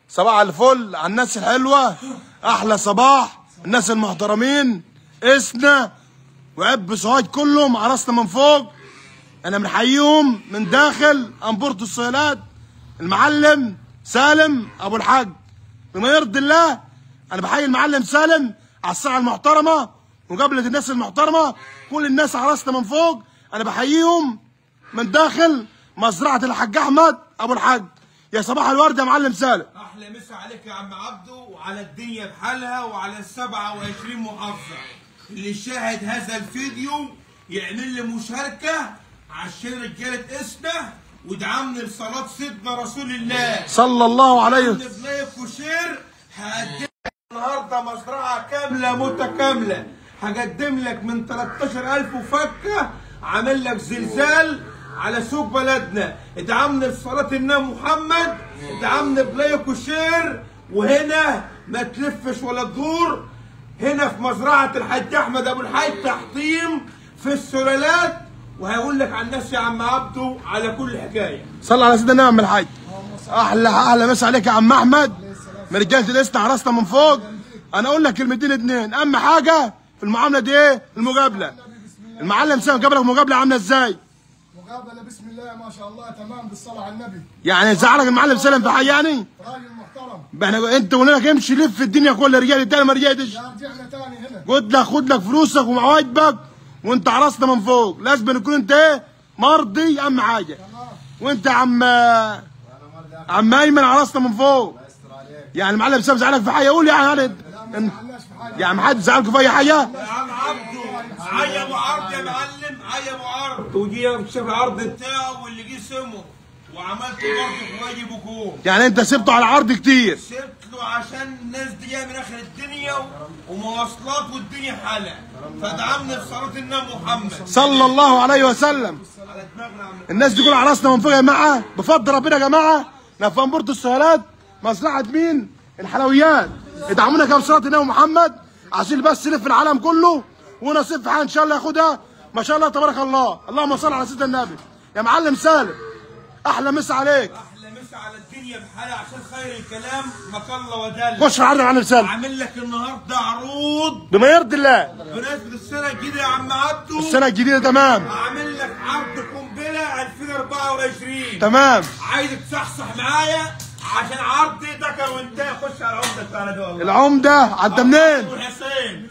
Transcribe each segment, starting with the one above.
صباح الفل على الناس الحلوة أحلى صباح الناس المحترمين إسنا وعب سوهاج كلهم على راسنا من فوق أنا بنحييهم من داخل أنبورة الصيلات المعلم سالم أبو الحاج بما يرضي الله أنا بحيي المعلم سالم على الساعة المحترمة مقابلة الناس المحترمة كل الناس على راسنا من فوق أنا بحييهم من داخل مزرعة الحاج أحمد أبو الحاج يا صباح الورد يا معلم سالم احلى مسا عليك يا عم عبده وعلى الدنيا بحالها وعلى ال 27 محافظه اللي شاهد هذا الفيديو يعمل لي مشاركه عشان رجاله اسنا ودعمني بصلاه سيدنا رسول الله صلى الله عليه عند بلايك وشير هقدم لك النهارده مزرعه كامله متكامله هقدم لك من 13000 وفكه عامل لك زلزال على سوق بلدنا ادعمني بصلاه النبي محمد ادعمني بلايك وشير وهنا ما تلفش ولا تدور هنا في مزرعه الحاج احمد ابو الحاج تحطيم في السلالات وهقول لك عن نفسي يا عم عبده على كل حكايه صلى على سيدنا النبي عم الحاج احلى احلى مسا عليك يا عم احمد من رجاله الاسنا على راسنا من فوق انا اقول لك كلمتين اتنين اهم حاجه في المعامله دي ايه المقابله المعلم سامي قابلك مقابله عامله ازاي مقابلة بسم الله ما شاء الله تمام بالصلاة على النبي يعني زعلك المعلم سالم في حي يعني راجل محترم احنا انت قلنا لك امشي لف الدنيا كلها رجال التاني ما رجعتش لا رجعنا تاني هنا قلت لك خد لك فلوسك ومواجبك وانت على راسنا من فوق لازم يكون انت ايه مرضي اهم حاجه تمام وانت يا عم عم ايمن على راسنا من فوق يعني المعلم سام زعلك في حاجه قول يعني لا ما زعلناش في حاجة يعني محد زعلكم في اي حاجه يا عم عبده عيا ابو عرض يا معلم عيا ابو عرض وجي شاف العرض بتاعه واللي جه سمه وعملت برضه واجب وكوم يعني انت سبته على عرض كتير سبت له عشان الناس دي جايه من اخر الدنيا و- ومواصلات والدنيا حالة فدعمني بصلاة النبي محمد صلى الله عليه وسلم على دماغنا يا عم الناس دي كلها على راسنا من فوق يا جماعه بفضل ربنا يا جماعه نفهم بورت السهالات مصلحه مين؟ الحلويات ادعمونا كام صلاه النبي محمد عشان بس نلف العالم كله ونصيب في حاجه ان شاء الله ياخدها ما شاء الله تبارك الله اللهم صل على سيدنا النبي يا معلم سالم احلى مسا عليك احلى مسا على الدنيا بحالها عشان خير الكلام مقل ودل خش في العرض يا معلم سالم عامل لك النهارده عروض بما يرضي الله بمناسبة السنة الجديدة يا عم عبده السنه الجديده تمام عامل لك عرض قنبلة 2024 تمام عايزك تصحصح معايا عشان عرضي ذكر وانت خش على العمدة بتاعنا ده والله العمده انت منين؟ والحسين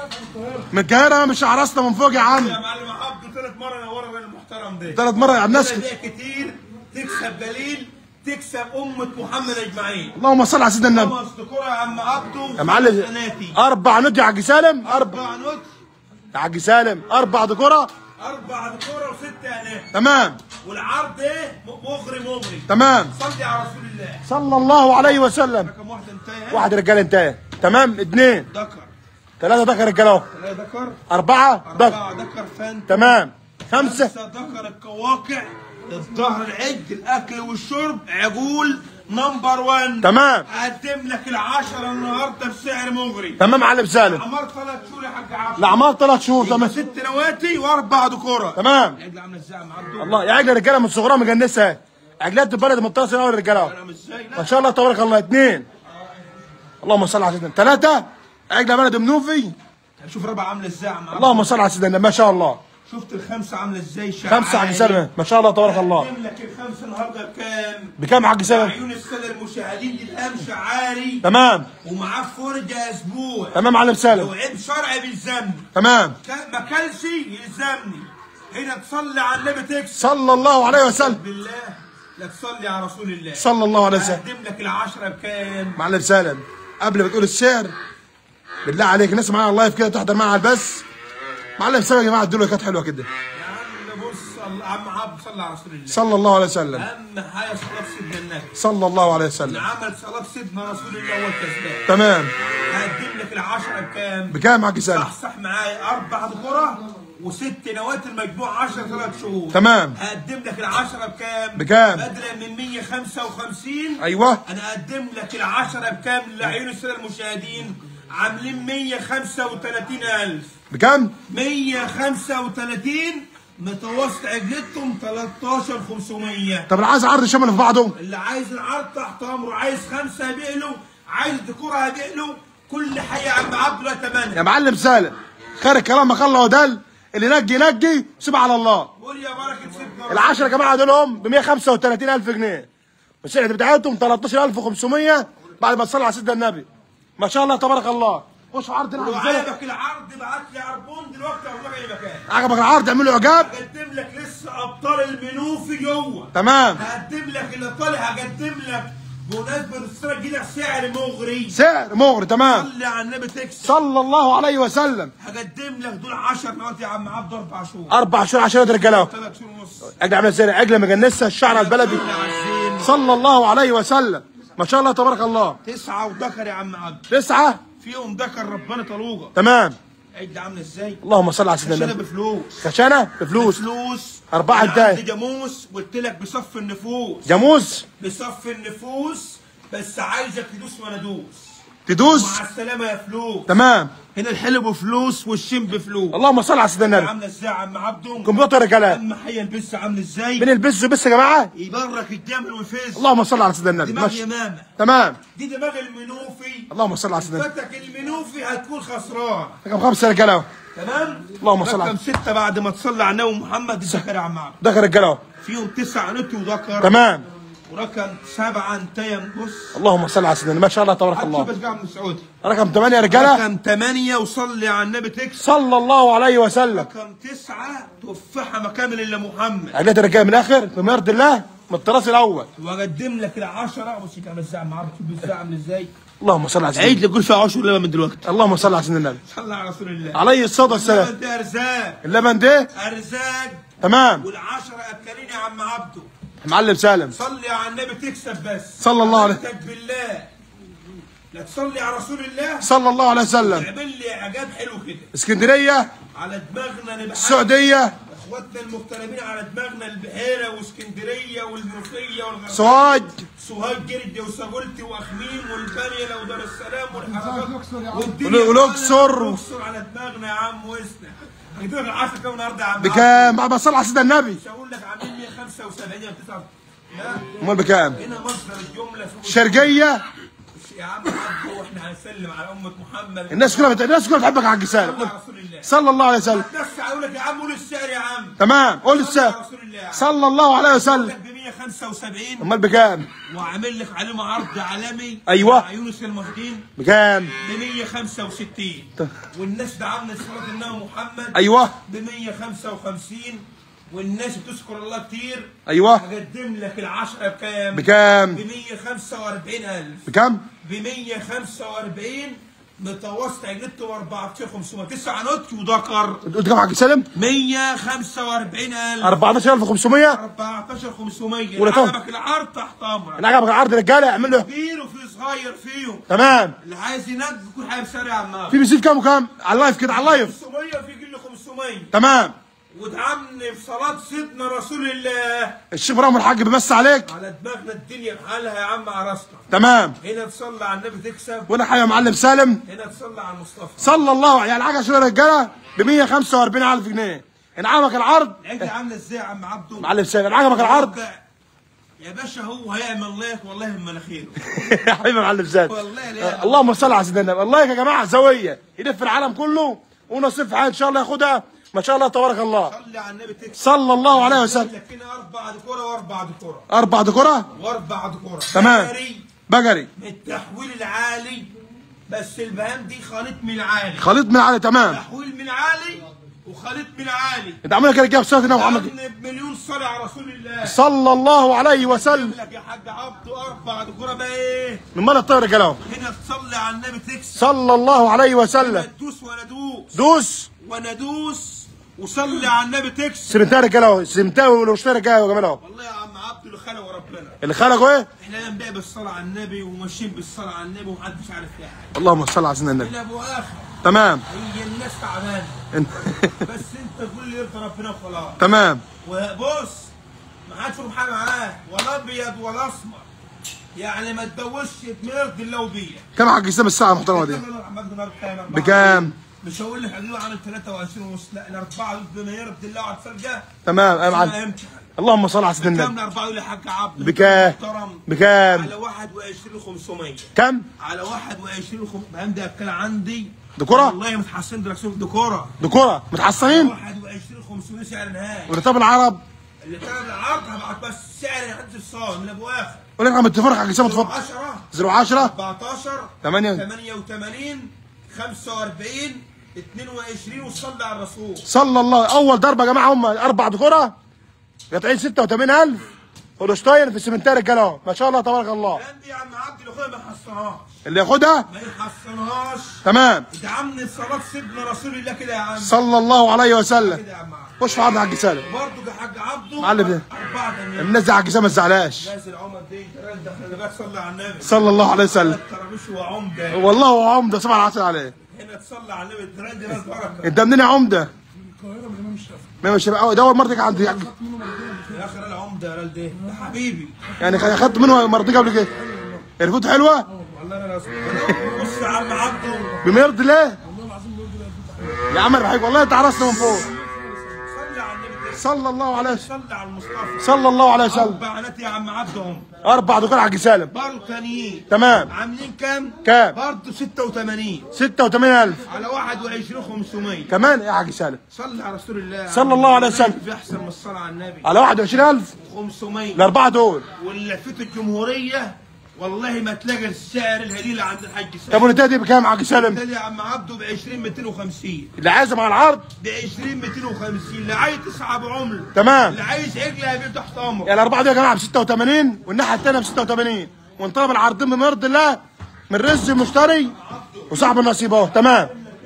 من القاهره مش على راسنا من فوق يا عم يا معلم عبده ثلاث مرة نورا من المحترم ده ثلاث مرات على الناس بيع كتير تكسب دليل تكسب أمة محمد أجمعين اللهم صل على سيدنا النبي خمس دكورة يا عم عبده يا معلم سناتي اربع نوت يا حاج سالم اربع أربع نوت يا حاج سالم اربع دكوره أربع دكورة وست أنات تمام والعرض إيه مغري مغري تمام صلي على رسول الله صلى الله عليه وسلم رقم واحد انتهى واحد رجال انتهى تمام اثنين ذكر ثلاثة ذكر رجال اهو ثلاثة ذكر أربعة ذكر أربعة ذكر فانت تمام خمسة خمسة ذكر القواقع الظهر العج الأكل والشرب عجول نمبر 1 تمام أقدم لك العشرة النهاردة بسعر مغري تمام معلم سالم عمر ثلاث شهور يا حاج عبد الأعمار ثلاث شهور يبقى تمام ست نواتي وأربع دكورة تمام العجل عاملة إزاي يا عم عبده؟ الله يا عجل رجالة من صغرها مجنسة عجلات البلد متصلة أول رجالة اهو أنا مش زي ما لا شاء الله تبارك الله اثنين اللهم صل على سيدنا ثلاثة عجلة بلد منوفي شوف ربع عاملة إزاي يا عم عبده اللهم صل على سيدنا ما شاء الله شفت الخمسة عاملة إزاي شعار خمسة حاج سالم ما شاء الله تبارك الله أقدم لك الخمسة النهاردة بكام؟ بكام حاج سالم عيون السادة المشاهدين للأهم شعاري تمام ومعاه فرجة أسبوع تمام معلم لو سالم عيب شرعي بيلزمني تمام كان- ما كلش يلزمني هنا تصلي على النبي تكسب صلى الله عليه وسلم بالله لا تصلي على رسول الله صلى الله عليه وسلم أقدم لك العشرة بكام؟ معلم سالم قبل ما تقول السعر بالله عليك الناس معايا على اللايف كده تحضر معايا على البث معلم سالم يا جماعه ادوا له كانت حلوه كده يا عم بص الله- عم عبد صلى على رسول الله صلى الله عليه وسلم أهم حاجة صلاة سيدنا النبي صلى الله عليه اللي وسلم عمل صلاة سيدنا رسول الله هو الكسبان تمام هقدم لك العشرة بكام؟ بكام حاج سالم صح صح معايا اربع ذكورة وست نواه المجموع 10 ثلاث شهور تمام. هقدم لك العشرة بكام؟ بكام؟ بدلا من 155 ايوه انا اقدم لك العشرة بكام لعيون الساده المشاهدين عاملين 135000 بكام 135 متوسط عجلتهم 13500 طب اللي عايز عرض شامل في بعضه اللي عايز العرض تحت امره عايز خمسه هبيع له عايز ديكور هبيع له كل حي يا عم عبد الله يا تمانية معلم سالم خير الكلام ما الله ودل اللي ينجي ينجي سيب على الله قول يا بركه سيدنا العشرة يا جماعة دولهم ب 135000 جنيه والسعر بتاعتهم 13500 بعد ما تصلي على سيدنا النبي ما شاء الله تبارك الله خش في عرض لو العرض عجبك العرض ابعت لي عربون دلوقتي اروح اي مكان عجبك العرض اعمل له اعجاب هقدم لك لسه ابطال المنوفي جوه تمام هقدم لك الايطالي هقدم لك بمناسبه السنه الجديده سعر مغري سعر مغري تمام صلي على النبي تكسب صلى الله عليه وسلم هقدم لك دول 10 نوات يا عم عبد اربع شهور اربع شهور عشان رجاله ثلاث شهور ونص اجل عمل سعر عجله مجنسه الشعر البلدي صلي على الزين. صلى الله عليه وسلم ما شاء الله تبارك الله تسعه وذكر يا عم عبد تسعه فيهم ذكر ربنا طلوقه تمام عد عامل ازاي؟ اللهم صل على سيدنا عشان النبي بفلوس خشانه بفلوس فلوس أربعة أنا انتهى. عندي جاموس قلت لك بصف النفوس جاموس بصف النفوس بس عايزك تدوس وانا ادوس تدوس مع السلامه يا فلوس تمام هنا الحلو بفلوس والشم بفلوس اللهم صل على سيدنا النبي عامله ازاي يا عم عبده كمبيوتر رجالات اهم حي البس عامل ازاي بنلبسه بس يا جماعه يبرك الجمل ويفز اللهم صل على سيدنا النبي دماغ ماشي يمامه تمام دي دماغ المنوفي اللهم صل على سيدنا النبي فتك المنوفي هتكون خسران رقم خمسه يا رجاله تمام اللهم صل على- رقم ستة بعد ما تصلي على النبي محمد الذكر يا عم عبد دخل رجاله فيهم تسعة نت وذكر تمام ورقم سبعة انتيم بص اللهم صل على سيدنا النبي ما شاء الله تبارك هتشوف الله بس قاعد من السعودي رقم 8 يا رجاله رقم ثمانية وصلي على النبي تكسب صلى الله عليه وسلم رقم تسعة تفاحة مكان الا محمد عجلات الرجاله من الاخر بما يرضي الله من الطراز الاول واقدم لك العشرة بص كام الساعة مع شوف الساعة عامل ازاي اللهم صل على سيدنا عيد لي قول فيها عشر لبن من دلوقتي اللهم صل على سيدنا النبي صلى على رسول الله عليه الصلاه والسلام اللبن ده ارزاق اللبن ده ارزاق تمام والعشرة اكلين يا عم عبده معلم سالم صلي على النبي تكسب بس صلى الله عليه- أمنتك بالله لا تصلي على رسول الله صلى الله عليه وسلم اعمل لي اعجاب حلو كده اسكندريه على دماغنا نبقى السعوديه اخواتنا المغتربين على دماغنا البحيره واسكندريه والمنوفيه والغربيه سوهاج سوهاج جرد وسجلتي واخميم والبانيا ودار السلام والحركات الأقصر يا عم. والدنيا والأقصر. كلها الاقصر على دماغنا يا عم وسنا هجيب لك العشرة كام النهارده يا عم بكام بعد ما صل على سيدنا النبي مش هقول لك عاملين 175 يا 9 لا امال بكام هنا مصدر الجمله في شرقيه يا عم عبده واحنا هنسلم على امه محمد الناس كلها بت... الناس كلها بتحبك يا حاج صلى سالم على رسول الله صلى الله عليه وسلم بس هقول لك يا عم قول السعر يا عم تمام قول صلى على السعر رسول الله يا عم. صلى الله عليه هقول وسلم لك ب 175 امال بكام واعمل لك عليهم عرض عالمي أيوة. مع يونس المهدين بكام ب 165 والناس دعمنا صلاه النبي محمد ايوه ب 155 والناس بتذكر الله كتير ايوه هقدم لك العشرة بكام؟ بكام ب 145000 بكام ب 145 متوسط عجلته 14500 9 نوت وذكر قلت كام يا حاج سالم 145000 14500 14500 ولا كم؟ عجبك العرض تحت امرك انا عجبك العرض رجاله اعمل له كبير وفي صغير فيهم تمام اللي عايز ينجي يكون حاجه سريع يا عم في بيزيد كام وكام على اللايف كده على اللايف 500 وفي كل 500 تمام ودعمني في صلاه سيدنا رسول الله الشيخ ابراهيم الحاج بيمسي عليك على دماغنا الدنيا بحالها يا عم عرسنا تمام هنا تصلي على النبي تكسب وانا حي يا معلم سالم هنا تصلي على المصطفى صلى الله يعني الحاجه شويه رجاله ب 145000 جنيه ان عجبك العرض العجل عامله ازاي يا عم عبده معلم سالم ان عجبك العرض يا باشا هو هيعمل لايك والله من مناخيره يا حبيبي يا معلم سالم والله لا اللهم صل على سيدنا النبي اللايك يا جماعه زاويه يلف العالم كله ونصيب في حاجه ان شاء الله ياخدها ما شاء الله تبارك الله صلي على النبي تكسب صلى الله عليه وسلم لك هنا اربع دكوره واربع دكوره اربع دكره واربع دكوره تمام. بقري بقري التحويل العالي بس البهام دي خليط من عالي خليط من علي تمام تحويل من عالي وخليط من عالي انت عامل كده رجاله بسنه محمد عمل بمليون صلاة على رسول الله صلى الله عليه وسلم لك يا حاج عبده اربع دكوره بقى ايه من مال الطير رجاله هنا تصلي على النبي تكسب صلى الله عليه وسلم تدوس وانا ادوس دوس وانا ادوس وصلي على النبي تكسب سمنتها رجاله اهو سمنتاوي والوشتها رجاله يا جماعه اهو والله يا عم عبده اللي خلق وربنا اللي خلقوا ايه احنا نبدا بالصلاه على النبي وماشيين بالصلاه على النبي ومحدش عارف فيها حاجه اللهم صل على سيدنا النبي الى ابو اخر تمام هي الناس تعبانه انت- بس انت كل اللي يرضى ربنا وخلاص تمام وبص ما حدش له حاجه معاه ولا ابيض ولا اسمر يعني ما تدوسش بمرض الا وبيه كم يا حاج اسلام الساعه المحترمه دي بكام مش هقول لك هجيبه عامل 23 ونص لا الاربعه دول بما يرضي الله على الفرقه تمام يا انا معلم امتحن اللهم صل على سيدنا كام النبي الاربعه دول يا حاج عبد بكام؟ محترم بكام؟ على 21500 كم على 21 خم... عندي اكل عندي دكورة؟ والله متحسن دلوقتي دكوره دكرة متحصنين 21 500 سعر نهائي ورتاب العرب اللي طلب العرض هبعت بس سعر عند الصالون من ابو اخر قول لك عم التفرق حق جسام اتفضل 10 010 14 8 88 45 22 وصلي على الرسول صلى الله اول ضربه يا جماعه هم اربع دكرة قاطعين 86000 هولشتاين في السمنتار رجاله اهو ما شاء الله تبارك الله عندي يا عم عبد الاخويا ما يحصنهاش اللي ياخدها ما يحصنهاش تمام ادعمني صلاة سيدنا رسول الله كده يا عم صلى الله عليه وسلم كده يا عم عبد. خش في عرض حق سالم برضه يا حاج عبده معلم ده. أربعة جنيه الناس دي حق سالم ما تزعلهاش نازل عمر دي راجل دخل لغايه صلى على النبي صلى الله عليه وسلم الترابيش وعمده والله هو عمده صباح العسل عليه هنا تصلى على النبي الترند دي ناس بركه انت منين يا عمده؟ القاهره من الامام الشافعي ما مش أه، دور مرتك عندي يا اخي انا العمده يا رال ده ده حبيبي يعني خدت منه مرتك قبل كده الفوت حلوه والله انا رسول بص يا عم عبده بما يرضي الله والله العظيم بيقول لي الفتح حلو. يا عم انا بحبك والله انت عرسنا من فوق صلي على النبي صلى الله عليه وسلم صلي على المصطفى صلى الله عليه وسلم اربع بنات يا عم عبدهم اربع دكان حق سالم برضه تانيين تمام عاملين كام؟ كام؟ برضه 86 86000 على 21 500 كمان يا حق سالم صلي على رسول الله يا صلى عم. الله عليه وسلم. في احسن من الصلاه على النبي على 21000 500 الاربعه دول واللي في الجمهوريه والله ما تلاقي السعر الهدي اللي عند الحاج طب سالم والنتايه دي بكام حق سالم؟ ده يا عم عبده ب 20 250 اللي عايزه مع العرض ب 20 250 اللي عايز تسحب عمله تمام اللي عايز عجله يبيع تحت امره يعني الاربعه دي يا جماعه ب 86 والناحيه الثانيه ب 86 وانطلب العرضين بما يرضي الله من رز المشتري وصاحب النصيب اهو تمام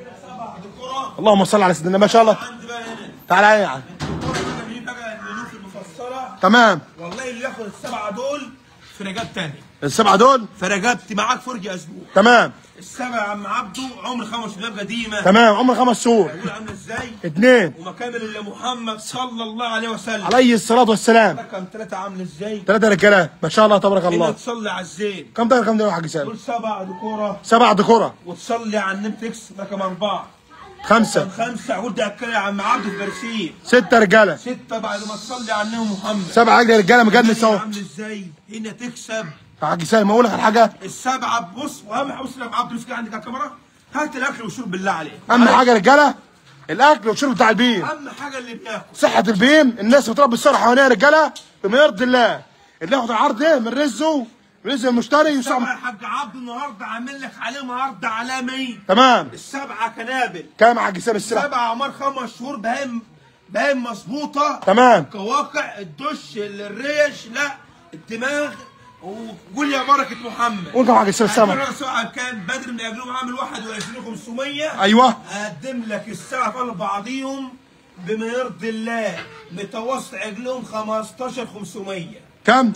اللهم صل على سيدنا ما شاء الله عندي بقى هنا تعالى ايه يعني دي بقى المنوف المفصله تمام والله اللي ياخد السبعه دول في رجاب تاني السبعه دول في رجبتي معاك فرجه اسبوع تمام السبعه يا عم عبده عمر خمس شباب قديمه تمام عمر خمس شهور يقول عامله ازاي اثنين ومكامل الا محمد صلى الله عليه وسلم عليه الصلاه والسلام رقم ثلاثه عامله ازاي ثلاثه رجاله ما شاء الله تبارك هنا الله تصلي على الزين كم ده كم ده يا حاج سالم تقول سبعه دكوره سبعه دكوره وتصلي على النمتكس رقم اربعه خمسه خمسه عود اكل يا عم عبده في برسيم سته رجاله سته بعد ما تصلي على النبي محمد سبعه رجاله رجاله مجنس اهو عامل ازاي هنا تكسب يا حاج سالم اقول لك على حاجه السبعه بص واهم حاجه بص يا عبد الرزق عندك على الكاميرا هات الاكل والشرب بالله عليك اهم حاجه يا رجاله الاكل والشرب بتاع البيم اهم حاجه اللي بياكل صحة البيم الناس بتربي الصرح حواليها يا رجاله بما يرضي الله اللي ياخد العرض ده من رزقه رزق المشتري السبعه وصعب يا حاج عبد النهارده عامل لك عليهم عرض عالمي تمام السبعه كنابل كام يا حاج سالم السلعه سبعه عمر خمس شهور بهايم بهايم مظبوطه تمام كواقع الدش الريش لا الدماغ وقول يا بركه محمد قول كم يا حاج سالم السلام الدولار سواء كان بدر من اجلهم عامل 21500 ايوه اقدم لك الساعه في بعضيهم بما يرضي الله متوسط عجلهم 15500 كم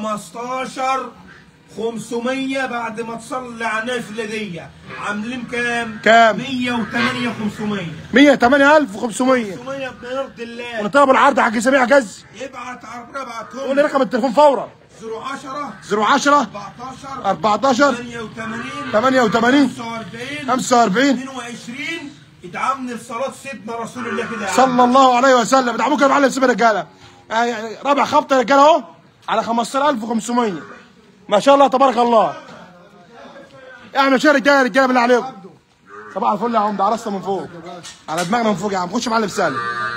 15 500 بعد ما تصلي على النبي في الهديه عاملين كام؟ كام؟ 108 500 108500 500 بما يرضي الله ونطلب العرض يا حاج سميع جز ابعت عربيه قول ابعتهم لي رقم التليفون فورا 010 010 14 14 88 88 45 45 22 ادعمني لصلاه سيدنا رسول الله كده يا عم. صلى الله عليه وسلم ادعموك يا معلم سيب رجاله آه يعني رابع خبطه يا رجاله اهو على 15500 ما شاء الله تبارك الله اعمل شيء رجاله يا رجاله بالله عليكم صباح الفل يا عم ده عرسنا من فوق على دماغنا من فوق يا عم خش معلم سالم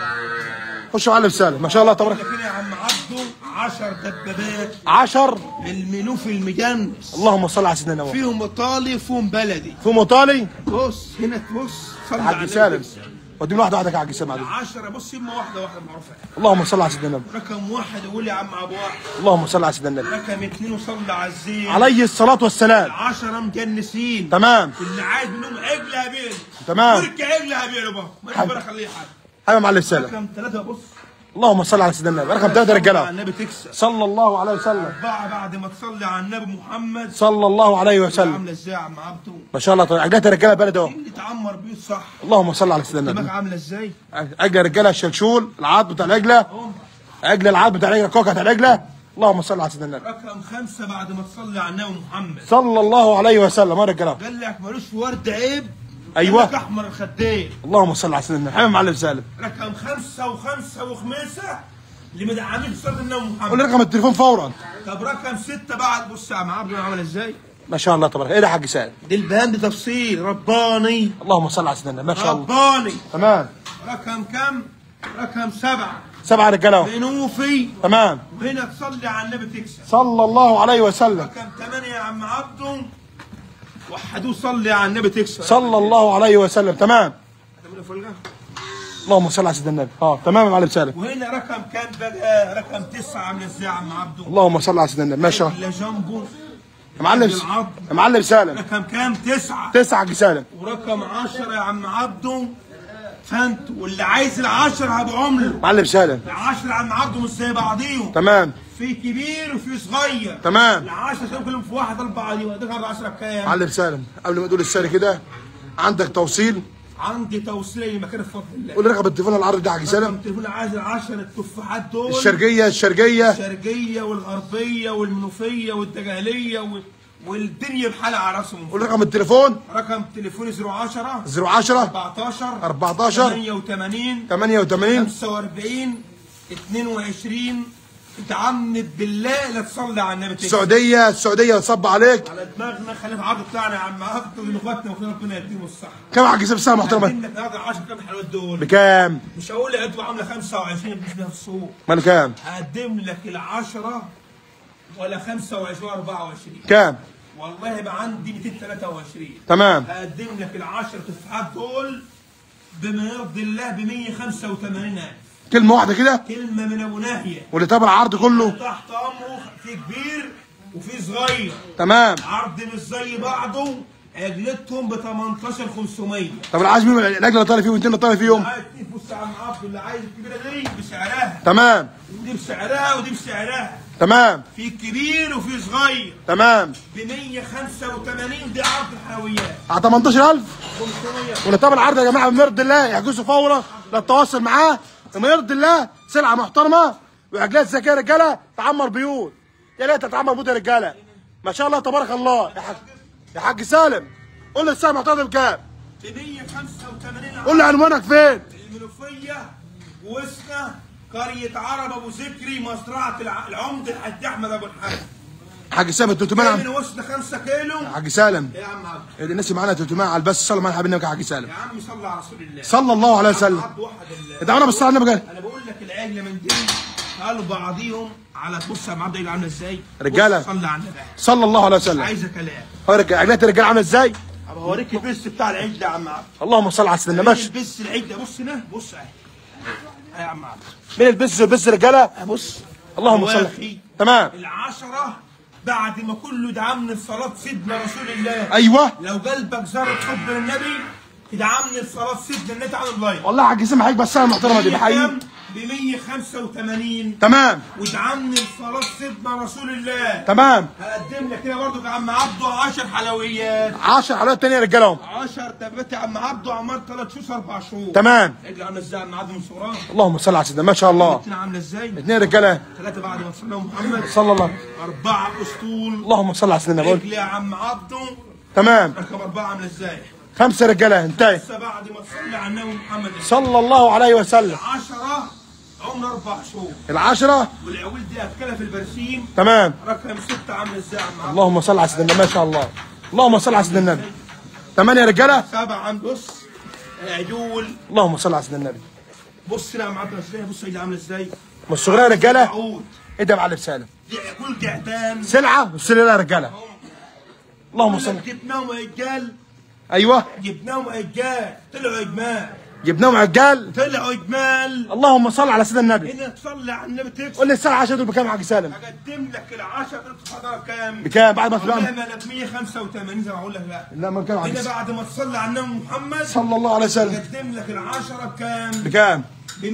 خش معلم سالم ما شاء الله تبارك كده يا عم عبده 10 دبابات 10 المنوف المجنس اللهم صل على سيدنا النبي فيهم ايطالي وفيهم بلدي في مطالي بص هنا تبص صلي على حاج النبي سالم بس. وديني واحده واحده يا حاج سالم عليك. 10 بص يمه واحده واحده معروفه اللهم صل على سيدنا النبي رقم واحد يقول يا عم ابو واحد اللهم صل على سيدنا النبي رقم اثنين وصلي على الزين عليه الصلاه والسلام 10 مجنسين تمام اللي عايز منهم عجل هبيعه تمام. ورك عجل هبيعه بقى ما حاج. يقدر اخليه حد ايوه معلم سالم رقم ثلاثه بص اللهم صل على سيدنا النبي رقم ثلاثه صلي على رجاله النبي تكسب صلى الله عليه وسلم أربعة بعد ما تصلي على النبي محمد صلى الله عليه وسلم عاملة ازاي يا عم عبده؟ ما شاء الله طيب عجلات الرجاله بلد اهو اللي تعمر بيه صح اللهم صل على سيدنا دماغ النبي عاملة ازاي؟ عجله الرجاله الشلشول العظم بتاع العجله عجله العظم بتاع العجله الكوكه بتاع العجله اللهم صل على سيدنا النبي رقم خمسة بعد ما تصلي على النبي محمد صلى الله عليه وسلم يا رجاله قال لك ملوش ورد عيب أيوة. لك احمر الخدين اللهم صل على سيدنا النبي حبيبي معلم سالم رقم خمسة وخمسة وخميسة اللي مدعمين في صلاة النوم قول لي محمد رقم التليفون فورا طب رقم ستة بعد بص يا عم عبد عمل ازاي ما شاء الله تبارك ايه ده يا حاج سالم دي البيان دي تفصيل رباني اللهم صل على سيدنا النبي ما شاء الله رباني تمام رقم كم رقم سبعة سبعة رجاله اهو بنوفي تمام وهنا تصلي على النبي تكسب صلى الله عليه وسلم رقم ثمانية يا عم عبده وحدوه صلي على النبي تكسب صلى الله عليه وسلم تمام هتعملوا فلقة؟ اللهم صل على سيدنا النبي اه تمام يا معلم سالم وهنا رقم كام بقى رقم تسعة عامل ازاي يا عم عبده اللهم صل على سيدنا النبي ما شاء الله اللي جنبه يا معلم العظم. يا معلم سالم رقم كام تسعة تسعة حاج سالم ورقم عشرة يا عم عبده فانت واللي عايز العشرة هبعمله معلم سالم العشرة يا عم عبده مش زي بعضيهم تمام في كبير وفي صغير تمام العشرة شباب كلهم في واحد أربعة دي وهديك على العشرة بكام؟ معلم سالم قبل ما تقول السعر كده عندك توصيل عندي توصيل مكان بفضل الله قول لي رقم التليفون العرض ده يا حاج رقم سالم تليفون عايز العشرة التفاحات دول الشرقية الشرقية الشرقية والغربية والمنوفية والدجالية وال... والدنيا بحالها على راسهم قول لي رقم التليفون رقم تليفوني 010 010 14 14 88 88 45 22 اتعمد بالله لا تصلي على النبي تكسب. السعودية السعودية تصب عليك على دماغنا خلينا في العرض بتاعنا يا عم عبد من اخواتنا وخير ربنا يديهم الصحة كم يا حاج سالم سنة محترمة انك هذا 10 كام حلوات دول بكام؟ مش هقول لك انتوا عامله 25 مش بيها في السوق مال كام؟ هقدم لك العشرة ولا 25 24 كام؟ والله يبقى عندي 223 تمام هقدم لك العشرة تفاحات دول بما يرضي الله ب 185 كلمة واحدة كده كلمة من ابو ناهية واللي تابع العرض كله تحت امره في كبير وفي صغير تمام عرض مش زي بعضه عجلتهم ب 18500 طب اللي عايز مين الاجل اللي طالع فيه وانتين اللي طالع فيهم عايز تبص على عبد اللي عايز الكبيره دي بسعرها تمام ودي بسعرها ودي بسعرها تمام في كبير وفي صغير تمام ب 185 دي عرض الحلويات على 18000 500 واللي تابع العرض يا جماعه بما يرضي الله يحجزوا فورا للتواصل معاه بما يرضي الله سلعه محترمه وعجلات ذكيه يا رجاله تعمر بيوت يا ريت تعمر بيوت يا رجاله ما شاء الله تبارك الله يا حاج يا حاج سالم قول لي السعر محترم بكام؟ ب 185 قول لي عنوانك فين؟ المنوفيه وسنا قريه عرب ابو ذكري مزرعه الع- العمده الحاج احمد ابو الحاج حاج سالم 300 من وسنا 5 كيلو حاج سالم يا عم عبد الناس اللي معانا 300 على البث صلوا على حبيبنا يا حاج سالم يا عم صل على رسول الله صلى الله عليه وسلم عبد واحد الله ادعونا بالصلاه على النبي قال انا بقول لك العجله من دي قالوا بعضيهم على بص يا عم عبد عامله ازاي رجالة. بص صلي على النبي صلى الله عليه مش وسلم عايزه كلام هوريك عجلات الرجاله عامله ازاي؟ ابقى اوريك البس بتاع العجله يا عم عبد اللهم صل على سيدنا ماشي البس العجله بص هنا بص اهي أهي يا عم عبد مين البس البس رجاله؟ أهي بص اللهم صل واخي. تمام العشرة بعد ما كله دعمني الصلاة سيدنا رسول الله ايوه لو قلبك زار حب للنبي تدعمني الصلاة سيدنا النبي عن اللايف والله يا حاج سامح حضرتك بس انا المحترمه دي بحييك ب 185 تمام ودعمني الصلاة سيدنا رسول الله تمام هقدم لك كده برضه يا عم عبده 10 حلويات 10 حلوات تانية يا رجاله اهم 10 تبات يا عم عبده عمال 3 شهور 4 شهور تمام عجل عامله ازاي يا عم عبده من صغرها اللهم صل على سيدنا ما شاء الله اتنين عامله ازاي اثنين رجاله ثلاثة بعد ما تصلي على محمد صلى الله أربعة أسطول اللهم صل على سيدنا بقول عجل يا عم عبده تمام رقم أربعة عاملة ازاي؟ خمسه رجاله انتهي لسه بعد ما تصلي على النبي محمد صلى الله عليه وسلم عشرة عمر أربع شهور العشرة والعويل دي أكلها في البرسيم تمام رقم ستة عاملة ازاي يا عم عبده؟ اللهم صل على سيدنا ما شاء الله اللهم صل على سيدنا النبي ثمانية رجاله سبعة عند بص عجول اللهم صل على سيدنا النبي بص هنا يا عم عبده ازاي بص هي عاملة ازاي؟ والصغيره رجاله عود ايه ده يا معلم سالم دي عجول جعبان سلعه والسلعه رجاله اللهم صل جبناهم رجال ايوه جبناهم رجال طلعوا اجمال جبناهم عجال طلعوا اجمال اللهم صل على سيدنا النبي هنا تصلي على النبي تكسب قول لي الساعه 10 دول بكام يا حاج سالم هقدم لك العشرة تتفضل كام؟ بكام بعد ما والله تبقى ما انا ب 185 زي ما اقول لك لا لا ما كام يا حاج هنا سالم بعد ما تصلي على النبي محمد صلى الله عليه وسلم هقدم لك العشرة بكام؟ بكام ب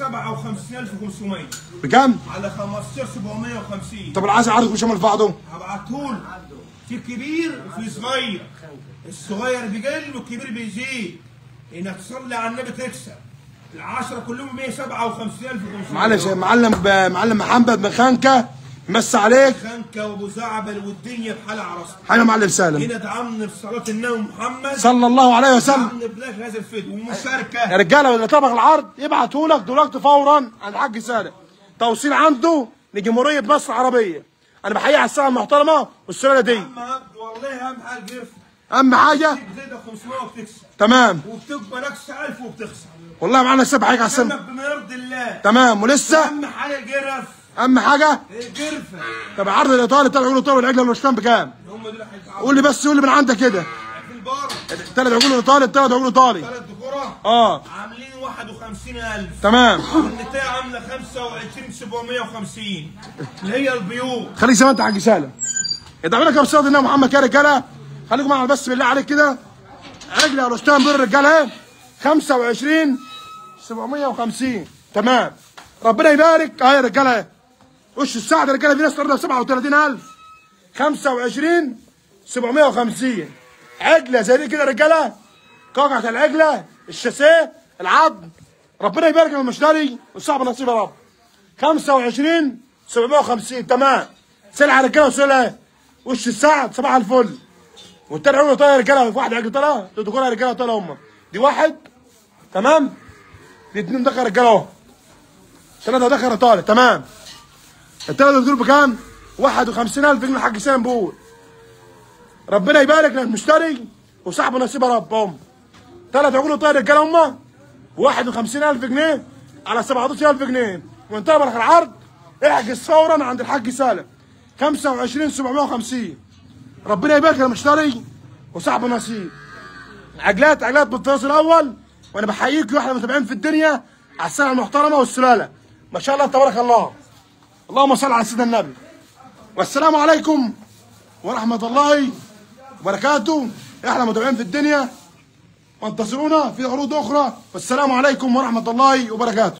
157500 بكام على 15750 طب العسل عارف مش عمل في بعضه هبعتهولك في كبير وفي صغير الصغير بيقل والكبير بيزيد انك تصلي على النبي تكسب العشرة كلهم 157500 معلش معلم معلم محمد من خانكه مس عليك خنكه وابو زعبل والدنيا بحال عرسنا حاجه معلم سالم هنا دعمنا في صلاه النبي محمد صلى الله عليه وسلم دعمنا بلاش هذا الفيديو يا ومشاركه رجاله اللي طبق العرض يبعته لك دلوقتي فورا عند الحاج سالم توصيل عنده لجمهوريه مصر العربيه انا بحيي على الساعه المحترمه والسلاله دي اهم عبد والله اهم حاجه الجرف اهم حاجه بزيادة 500 وبتكسب تمام وبتبقى نكس 1000 وبتخسر والله معانا السبع حاجه على السم سمك بما يرضي الله تمام ولسه اهم حاجه الجرف اهم حاجه الجرفه طب عرض الايطالي بتاع العجول الايطالي والعجله والوشتان بكام؟ هم دول هيتعبوا قول لي بس قول لي من عندك كده في البار ثلاث عجول ايطالي ثلاث عجول ايطالي ثلاث دكوره اه عاملين 51000 تمام والنتايه عامله 25750 اللي هي البيوت خليك زي ما انت حاج سالم ادعوا لك يا استاذ النبي محمد يا رجاله خليكم معنا بس بالله عليك كده عجله يا الوشتان دول الرجاله اهي 25 750 تمام ربنا يبارك اهي يا رجاله اهي وش الساعه يا رجاله في ناس ترضى ب 37000 25 750 عجله زي دي كده يا رجاله قطعه العجله الشاسيه العظم ربنا يبارك للمشتري وصاحب نصيب يا رب 25 750 تمام سلعه يا رجاله وسلعه وش السعد صباح الفل والتاني عمره طاير رجاله واحد عجل طالع دول يا رجاله طالع هم دي واحد تمام دي اتنين دخل رجاله اهو ثلاثه دخل طالع تمام الثلاثه دول بكام؟ 51000 جنيه الحاج سالم بيقول ربنا يبارك للمشتري وصاحبه نصيب يا رب هم ثلاث عقول طاير رجاله هم 51000 جنيه على 17000 جنيه وانتهى برك العرض احجز فورا عند الحاج سالم 25 750 ربنا يبارك للمشتري وصاحبه نصيب عجلات عجلات بالفاصل الاول وانا بحييك واحنا متابعين في الدنيا على السنه المحترمه والسلاله ما شاء الله تبارك الله اللهم صل على سيدنا النبي والسلام عليكم ورحمه الله وبركاته احنا متابعين في الدنيا وانتصرونا في عروض اخرى والسلام عليكم ورحمه الله وبركاته